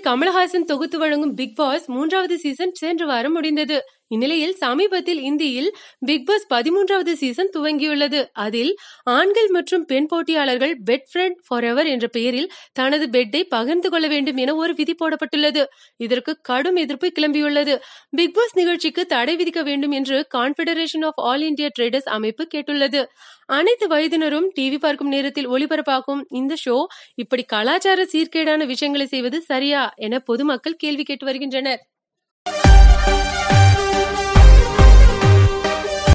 கமலஹாசன் தொகுத்து வழங்கும் big pass மூன்றாவது சீசன் சென்ற வாரம் முடிந்தது இந்நிலையில் சமீபத்தில் இந்தியில் பிக் பாஸ் பதிமூன்றாவது சீசன் துவங்கியுள்ளது அதில் ஆண்கள் மற்றும் பெண் போட்டியாளர்கள் பெட் ஃப்ரெண்ட் ஃபார் எவர் என்ற பெயரில் தனது பெட்டை பகிர்ந்து கொள்ள வேண்டும் என ஒரு விதி போடப்பட்டுள்ளது இதற்கு கடும் எதிர்ப்பு கிளம்பியுள்ளது பிக் பாஸ் நிகழ்ச்சிக்கு தடை விதிக்க வேண்டும் என்று confederation of all India traders அமைப்பு கேட்டுள்ளது அனைத்து வயதினரும் டிவி பார்க்கும் நேரத்தில் ஒளிபரப்பாகும் இந்த ஷோ இப்படி கலாச்சார சீர்கேடான விஷயங்களை செய்வது சரியா என பொதுமக்கள் கேள்வி கேட்டு வருகின்றனர்